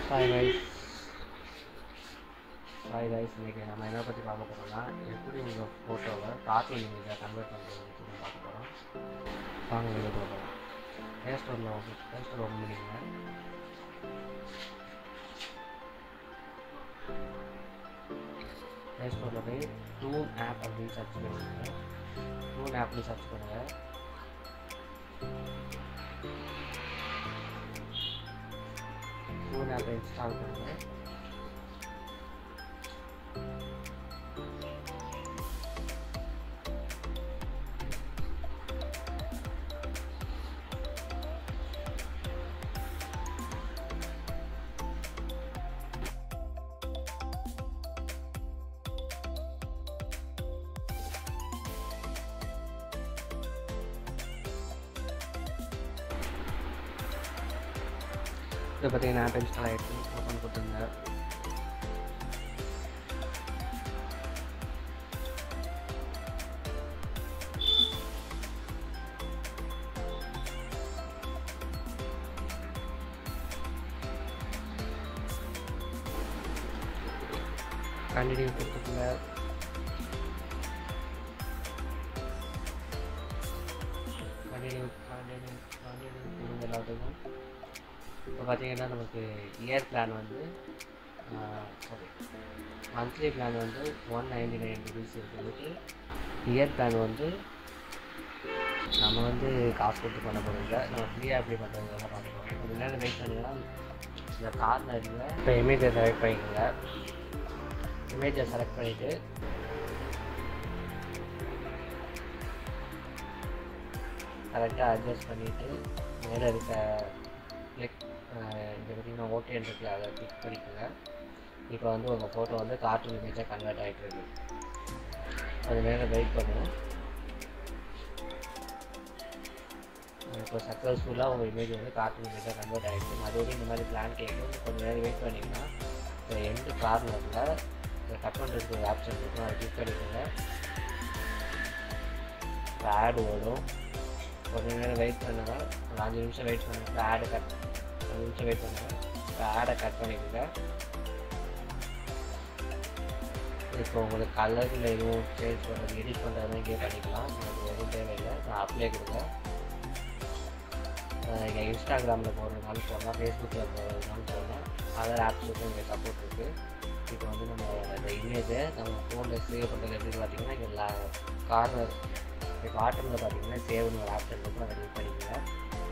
hi rice hi rice இன்றைக்கி நம்ம என்ன பற்றி பார்க்க போகிறோம்னா எப்படி உங்கள் ஃபோட்டோவை கார்ட்டூன் இமேஜாக கன்வெர்ட் பண்ணுறது பற்றி பார்க்க போகிறோம் வாங்க வீடியோ போகிறோம் ப்ளே ஸ்டோரில் ஓப்பன் ப்ளே ஸ்டோர் ஓப்பன் பண்ணிக்கங்க ப்ளே ஸ்டோரில் போய் டூன் ஆப் அப்படின்னு சர்ச் பண்ணுங்க டூன் ஆப்னு சர்ச் பண்ணுங்கள் டூன் ஆப்பை இன்ஸ்டால் பண்ணுங்கள் இது பார்த்தீங்கன்னா ஆப் இன்ஸ்டால் ஆகிடுச்சு ஓப்பன் கொடுத்துருங்க கண்டினியூ கொடுத்துருங்க கண்டினியூ கண்டினியூ கண்டினியூ கொடுங்க எல்லாத்துக்கும் இப்போ பார்த்தீங்கன்னா நமக்கு இயர் பிளான் வந்து சாரி மந்த்லி பிளான் வந்து ஒன் நைன்டி நைன் ருபீஸ் இருக்குது இயர் பிளான் வந்து நம்ம வந்து காசு கொடுத்து பண்ண போகிறதில்ல நம்ம ஃப்ரீயாக எப்படி பண்ணுறதுல பண்ணுறோம் கொஞ்ச நேரம் வெயிட் பண்ணிங்கன்னா இந்த கார்னரில் இப்போ இமேஜை செலக்ட் பண்ணிக்கோங்க இமேஜை செலக்ட் பண்ணிவிட்டு கரெக்டாக அட்ஜஸ்ட் பண்ணிவிட்டு மேலே இருக்க கிளிக் இந்த பார்த்தீங்கன்னா ஓட்டேன் இருக்குல்ல அதை கிளிக் பண்ணிக்கோங்க இப்போ வந்து உங்கள் ஃபோட்டோ வந்து கார்ட்டூன் இமேஜாக கன்வெர்ட் ஆகிட்டு இருக்கு அது நேரம் வெயிட் பண்ணுவோம் இப்போ சக்ஸஸ்ஃபுல்லாக உங்கள் இமேஜ் வந்து கார்ட்டூன் இமேஜாக கன்வெர்ட் ஆகிடுச்சு மறுபடியும் இந்த மாதிரி பிளான் கேட்கும் கொஞ்சம் நேரம் வெயிட் பண்ணிங்கன்னா இந்த எண்டு கார்னரில் இந்த கட் பண்ணுறதுக்கு ஒரு ஆப்ஷன் இருக்கும் அதை கிளிக் பண்ணிக்கோங்க ஆட் ஓடும் கொஞ்ச நேரம் வெயிட் பண்ணுங்க ஒரு அஞ்சு நிமிஷம் வெயிட் பண்ணுங்க ஆடை கட் அஞ்சு நிமிஷம் வெயிட் பண்ணுங்க இப்போ ஆடை கட் பண்ணிக்கோங்க இப்போ உங்களுக்கு கலரில் எதுவும் சேஞ்ச் பண்ணுறது எடிட் பண்ணுறது இங்கே பண்ணிக்கலாம் எனக்கு எதுவும் தேவையில்லை நான் அப்ளை கொடுங்க நீங்கள் இன்ஸ்டாகிராமில் போடுறதுனாலும் போடலாம் ஃபேஸ்புக்கில் போடுறதுனாலும் போடலாம் அதர் ஆப்ஸுக்கும் இங்கே சப்போர்ட் இருக்குது இப்போ வந்து நம்ம அந்த இமேஜை நம்ம ஃபோனில் சேவ் பண்ணுறது எப்படின்னு பார்த்தீங்கன்னா இங்கே கார்னர் இப்போ ஆட்டமில் பார்த்தீங்கன்னா சேவ்னு ஒரு ஆப்ஷன் இருக்கும் அதை கிளிக் பண்ணிக்கோங்க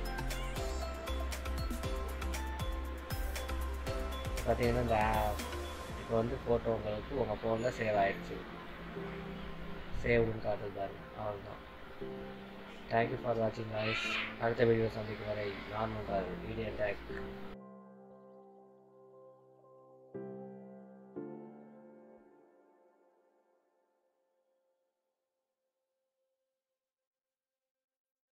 பார்த்தீங்கன்னா இந்த இப்போ வந்து ஃபோட்டோ உங்களுக்கு உங்கள் ஃபோனில் சேவ் ஆகிடுச்சு சேவ்னு காட்டுது பாருங்க அவ்வளோதான் தேங்க்யூ ஃபார் வாட்சிங் வாய்ஸ் அடுத்த வீடியோ சந்திக்கும் வரை நான் உங்கள் வீடியோ டேக்